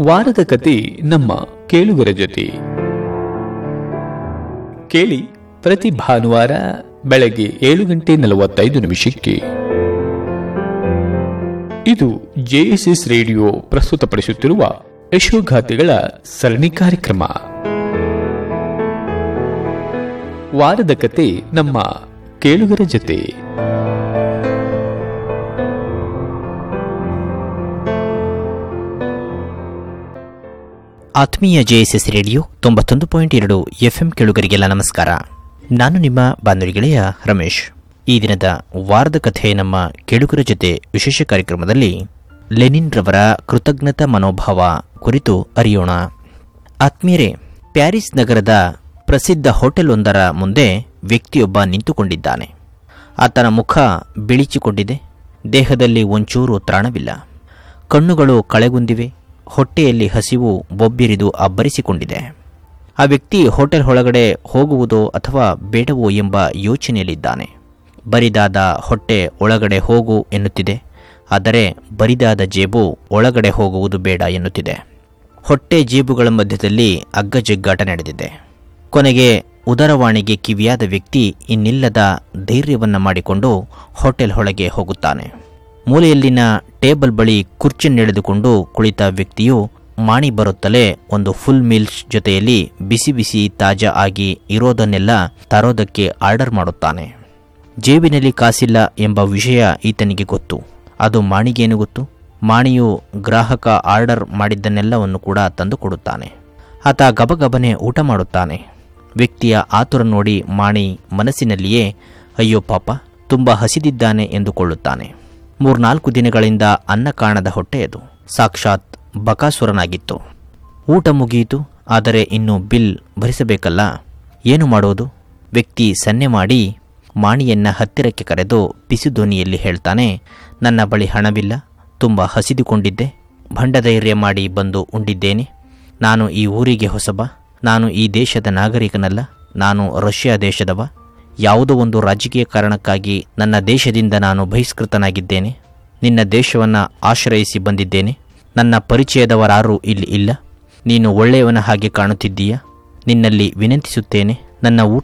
ವಾರದ ಕತೆ ನಮ್ಮ ಕೇಳುಗರ ಜೊತೆ ಕೇಳಿ ಪ್ರತಿ ಭಾನುವಾರ ಬೆಳಗ್ಗೆ ಏಳು ಗಂಟೆ ನಲವತ್ತೈದು ನಿಮಿಷಕ್ಕೆ ಇದು ಜೆಎಸ್ಎಸ್ ರೇಡಿಯೋ ಪ್ರಸ್ತುತಪಡಿಸುತ್ತಿರುವ ಯಶೋಗಾಥೆಗಳ ಸರಣಿ ಕಾರ್ಯಕ್ರಮ ವಾರದ ಕತೆ ನಮ್ಮ ಕೇಳುಗರ ಜೊತೆ ಆತ್ಮೀಯ ಜೆಎಸ್ಎಸ್ ರೇಡಿಯೋ ತೊಂಬತ್ತೊಂದು ಪಾಯಿಂಟ್ ಎರಡು ಎಫ್ಎಂ ಕೇಳುಗರಿಗೆಲ್ಲ ನಮಸ್ಕಾರ ನಾನು ನಿಮ್ಮ ಬಾನುಲಿ ಗೆಳೆಯ ರಮೇಶ್ ಈ ದಿನದ ವಾರದ ಕಥೆ ನಮ್ಮ ಕೇಳುಗರ ಜೊತೆ ವಿಶೇಷ ಕಾರ್ಯಕ್ರಮದಲ್ಲಿ ಲೆನಿನ್ ರವರ ಕೃತಜ್ಞತಾ ಮನೋಭಾವ ಕುರಿತು ಅರಿಯೋಣ ಆತ್ಮೀಯರೇ ಪ್ಯಾರಿಸ್ ನಗರದ ಪ್ರಸಿದ್ಧ ಹೋಟೆಲ್ ಒಂದರ ಮುಂದೆ ವ್ಯಕ್ತಿಯೊಬ್ಬ ನಿಂತುಕೊಂಡಿದ್ದಾನೆ ಆತನ ಮುಖ ಬಿಳಿಚಿಕೊಂಡಿದೆ ದೇಹದಲ್ಲಿ ಒಂಚೂರು ತ್ರಾಣವಿಲ್ಲ ಕಣ್ಣುಗಳು ಕಳೆಗುಂದಿವೆ ಹೊಟ್ಟೆಯಲ್ಲಿ ಹಸಿವು ಬೊಬ್ಬಿರಿದು ಅಬ್ಬರಿಸಿಕೊಂಡಿದೆ ಆ ವ್ಯಕ್ತಿ ಹೋಟೆಲ್ ಒಳಗಡೆ ಹೋಗುವುದೋ ಅಥವಾ ಬೇಡವೋ ಎಂಬ ಯೋಚನೆಯಲ್ಲಿದ್ದಾನೆ ಬರಿದಾದ ಹೊಟ್ಟೆ ಒಳಗಡೆ ಹೋಗು ಎನ್ನುತ್ತಿದೆ ಆದರೆ ಬರಿದಾದ ಜೇಬು ಒಳಗಡೆ ಹೋಗುವುದು ಬೇಡ ಎನ್ನುತ್ತಿದೆ ಹೊಟ್ಟೆ ಜೇಬುಗಳ ಮಧ್ಯದಲ್ಲಿ ಅಗ್ಗಜಗ್ಗಾಟ ನಡೆದಿದೆ ಕೊನೆಗೆ ಉದರವಾಣಿಗೆ ಕಿವಿಯಾದ ವ್ಯಕ್ತಿ ಇನ್ನಿಲ್ಲದ ಧೈರ್ಯವನ್ನ ಮಾಡಿಕೊಂಡು ಹೋಟೆಲ್ ಒಳಗೆ ಹೋಗುತ್ತಾನೆ ಮೂಲೆಯಲ್ಲಿನ ಟೇಬಲ್ ಬಳಿ ಕುರ್ಚಿಯನ್ನೆಳೆದುಕೊಂಡು ಕುಳಿತ ವ್ಯಕ್ತಿಯು ಮಾಣಿ ಬರುತ್ತಲೇ ಒಂದು ಫುಲ್ ಮೀಲ್ಸ್ ಜೊತೆಯಲ್ಲಿ ಬಿಸಿ ಬಿಸಿ ತಾಜಾ ಆಗಿ ಇರೋದನ್ನೆಲ್ಲ ತರೋದಕ್ಕೆ ಆರ್ಡರ್ ಮಾಡುತ್ತಾನೆ ಜೇಬಿನಲ್ಲಿ ಕಾಸಿಲ್ಲ ಎಂಬ ವಿಷಯ ಈತನಿಗೆ ಗೊತ್ತು ಅದು ಮಾಣಿಗೇನು ಗೊತ್ತು ಮಾಣಿಯು ಗ್ರಾಹಕ ಆರ್ಡರ್ ಮಾಡಿದ್ದನ್ನೆಲ್ಲವನ್ನು ಕೂಡ ತಂದು ಕೊಡುತ್ತಾನೆ ಆತ ಗಬಗಬನೆ ಊಟ ಮಾಡುತ್ತಾನೆ ವ್ಯಕ್ತಿಯ ಆತುರ ನೋಡಿ ಮಾಣಿ ಮನಸ್ಸಿನಲ್ಲಿಯೇ ಅಯ್ಯೋ ಪಾಪ ತುಂಬ ಹಸಿದಿದ್ದಾನೆ ಎಂದುಕೊಳ್ಳುತ್ತಾನೆ ಮೂರ್ನಾಲ್ಕು ದಿನಗಳಿಂದ ಅನ್ನ ಕಾಣದ ಹೊಟ್ಟೆಯದು ಸಾಕ್ಷಾತ್ ಬಕಾಸುರನಾಗಿತ್ತು ಊಟ ಮುಗಿಯಿತು ಆದರೆ ಇನ್ನು ಬಿಲ್ ಭರಿಸಬೇಕಲ್ಲ ಏನು ಮಾಡೋದು ವ್ಯಕ್ತಿ ಸನ್ನೆ ಮಾಡಿ ಮಾಣಿಯನ್ನ ಹತ್ತಿರಕ್ಕೆ ಕರೆದು ಪಿಸು ಧ್ವನಿಯಲ್ಲಿ ಹೇಳ್ತಾನೆ ನನ್ನ ಬಳಿ ಹಣವಿಲ್ಲ ತುಂಬ ಹಸಿದುಕೊಂಡಿದ್ದೆ ಭಂಡಧೈರ್ಯ ಮಾಡಿ ಬಂದು ಉಂಡಿದ್ದೇನೆ ನಾನು ಈ ಊರಿಗೆ ಹೊಸಬ ನಾನು ಈ ದೇಶದ ನಾಗರಿಕನಲ್ಲ ನಾನು ರಷ್ಯಾ ದೇಶದವ ಯಾವುದೋ ಒಂದು ರಾಜಕೀಯ ಕಾರಣಕ್ಕಾಗಿ ನನ್ನ ದೇಶದಿಂದ ನಾನು ಬಹಿಷ್ಕೃತನಾಗಿದ್ದೇನೆ ನಿನ್ನ ದೇಶವನ್ನು ಆಶ್ರಯಿಸಿ ಬಂದಿದ್ದೇನೆ ನನ್ನ ಪರಿಚಯದವರಾರೂ ಇಲ್ಲಿ ಇಲ್ಲ ನೀನು ಒಳ್ಳೆಯವನ ಹಾಗೆ ಕಾಣುತ್ತಿದ್ದೀಯ ನಿನ್ನಲ್ಲಿ ವಿನಂತಿಸುತ್ತೇನೆ ನನ್ನ ಊಟ